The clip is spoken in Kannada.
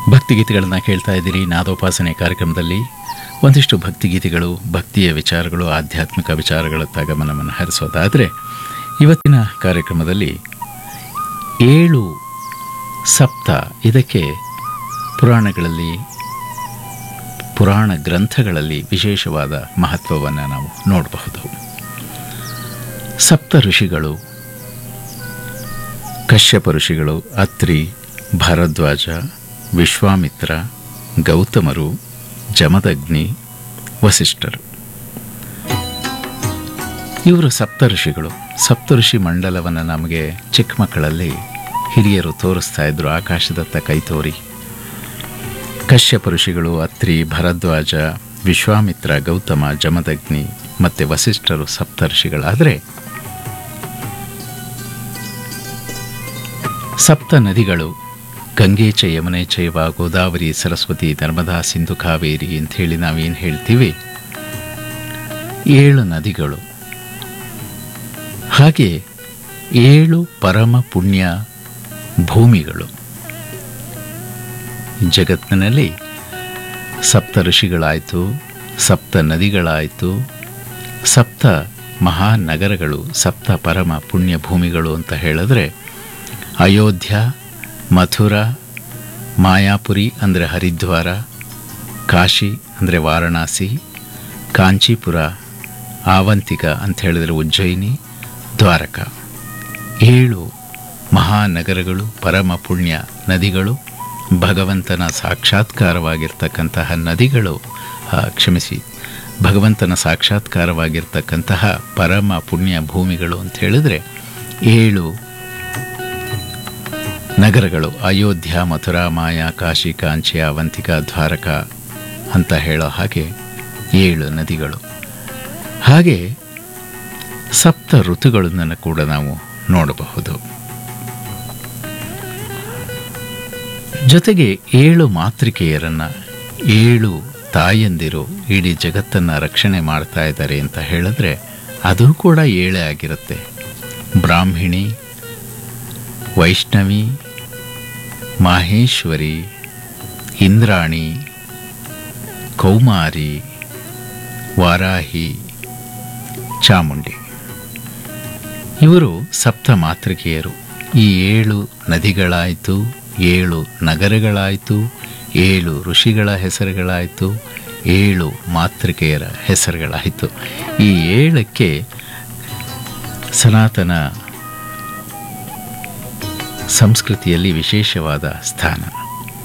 ಭಕ್ತಿಗೀತೆಗಳನ್ನು ಕೇಳ್ತಾ ಇದ್ದೀರಿ ನಾದೋಪಾಸನೆ ಕಾರ್ಯಕ್ರಮದಲ್ಲಿ ಒಂದಿಷ್ಟು ಭಕ್ತಿಗೀತೆಗಳು ಭಕ್ತಿಯ ವಿಚಾರಗಳು ಆಧ್ಯಾತ್ಮಿಕ ವಿಚಾರಗಳತ್ತ ಗಮನವನ್ನು ಹರಿಸೋದಾದರೆ ಇವತ್ತಿನ ಕಾರ್ಯಕ್ರಮದಲ್ಲಿ ಏಳು ಸಪ್ತ ಇದಕ್ಕೆ ಪುರಾಣಗಳಲ್ಲಿ ಪುರಾಣ ಗ್ರಂಥಗಳಲ್ಲಿ ವಿಶೇಷವಾದ ಮಹತ್ವವನ್ನು ನಾವು ನೋಡಬಹುದು ಸಪ್ತ ಋಷಿಗಳು ಕಶ್ಯಪ ಋಷಿಗಳು ಅತ್ರಿ ಭರದ್ವಾಜ ವಿಶ್ವಾಮಿತ್ರ ಗೌತಮರು ಜಮದಗ್ನಿ ವಸಿಷ್ಠರು ಇವರು ಸಪ್ತ ಋಷಿಗಳು ಸಪ್ತ ಋಷಿ ಮಂಡಲವನ್ನು ನಮಗೆ ಚಿಕ್ಕ ಮಕ್ಕಳಲ್ಲಿ ಹಿರಿಯರು ತೋರಿಸ್ತಾ ಇದ್ರು ಆಕಾಶದತ್ತ ಕೈತೋರಿ ಕಶ್ಯಪ ಋಷಿಗಳು ಅತ್ರಿ ಭರದ್ವಾಜ ವಿಶ್ವಾಮಿತ್ರ ಗೌತಮ ಜಮದಗ್ನಿ ಮತ್ತು ವಸಿಷ್ಠರು ಸಪ್ತ ಋಷಿಗಳಾದರೆ ಸಪ್ತ ನದಿಗಳು ಗಂಗೆ ಚ ಯಮುನೆ ಚೈವ ಗೋದಾವರಿ ಸರಸ್ವತಿ ನರ್ಮದಾ ಸಿಂಧು ಕಾವೇರಿ ಅಂಥೇಳಿ ನಾವೇನು ಹೇಳ್ತೀವಿ ಏಳು ನದಿಗಳು ಹಾಗೆ ಏಳು ಪರಮ ಪುಣ್ಯ ಭೂಮಿಗಳು ಜಗತ್ತಿನಲ್ಲಿ ಸಪ್ತ ಋಷಿಗಳಾಯಿತು ಸಪ್ತ ನದಿಗಳಾಯಿತು ಸಪ್ತ ಮಹಾನಗರಗಳು ಸಪ್ತ ಪರಮ ಪುಣ್ಯ ಭೂಮಿಗಳು ಅಂತ ಹೇಳಿದ್ರೆ ಅಯೋಧ್ಯ ಮಥುರಾ ಮಾಯಾಪುರಿ ಅಂದರೆ ಹರಿದ್ವಾರ ಕಾಶಿ ಅಂದರೆ ವಾರಣಾಸಿ ಕಾಂಚೀಪುರ ಆವಂತಿಕ ಅಂತ ಹೇಳಿದರೆ ಉಜ್ಜಯಿನಿ ದ್ವಾರಕ ಏಳು ಮಹಾನಗರಗಳು ಪರಮ ಪುಣ್ಯ ನದಿಗಳು ಭಗವಂತನ ಸಾಕ್ಷಾತ್ಕಾರವಾಗಿರ್ತಕ್ಕಂತಹ ನದಿಗಳು ಆ, ಕ್ಷಮಿಸಿ ಭಗವಂತನ ಸಾಕ್ಷಾತ್ಕಾರವಾಗಿರ್ತಕ್ಕಂತಹ ಪರಮ ಪುಣ್ಯ ಭೂಮಿಗಳು ಅಂತ ಹೇಳಿದ್ರೆ ಏಳು ನಗರಗಳು ಅಯೋಧ್ಯ ಮಥುರಾ ಮಾಯಾ ಕಾಶಿ ಕಾಂಚಿ ಅವಂತಿಕ ದ್ವಾರಕ ಅಂತ ಹೇಳೋ ಹಾಗೆ ಏಳು ನದಿಗಳು ಹಾಗೆ ಸಪ್ತ ಋತುಗಳನ್ನು ಕೂಡ ನಾವು ನೋಡಬಹುದು ಜೊತೆಗೆ ಏಳು ಮಾತೃಕೆಯರನ್ನ ಏಳು ತಾಯಂದಿರು ಇಡೀ ಜಗತ್ತನ್ನು ರಕ್ಷಣೆ ಮಾಡ್ತಾ ಇದ್ದಾರೆ ಅಂತ ಹೇಳಿದ್ರೆ ಅದು ಕೂಡ ಏಳೇ ಆಗಿರುತ್ತೆ ಬ್ರಾಹ್ಮಿಣಿ ವೈಷ್ಣವಿ ಮಾಹೇಶ್ವರಿ ಇಂದ್ರಾಣಿ ಕೌಮಾರಿ ವಾರಾಹಿ ಚಾಮುಂಡಿ ಇವರು ಸಪ್ತ ಮಾತೃಕೆಯರು ಈ ಏಳು ನದಿಗಳಾಯಿತು ಏಳು ನಗರಗಳಾಯಿತು ಏಳು ಋಷಿಗಳ ಹೆಸರುಗಳಾಯಿತು ಏಳು ಮಾತೃಕೆಯರ ಹೆಸರುಗಳಾಯಿತು ಈ ಏಳಕ್ಕೆ ಸನಾತನ ಸಂಸ್ಕೃತಿಯಲ್ಲಿ ವಿಶೇಷವಾದ ಸ್ಥಾನ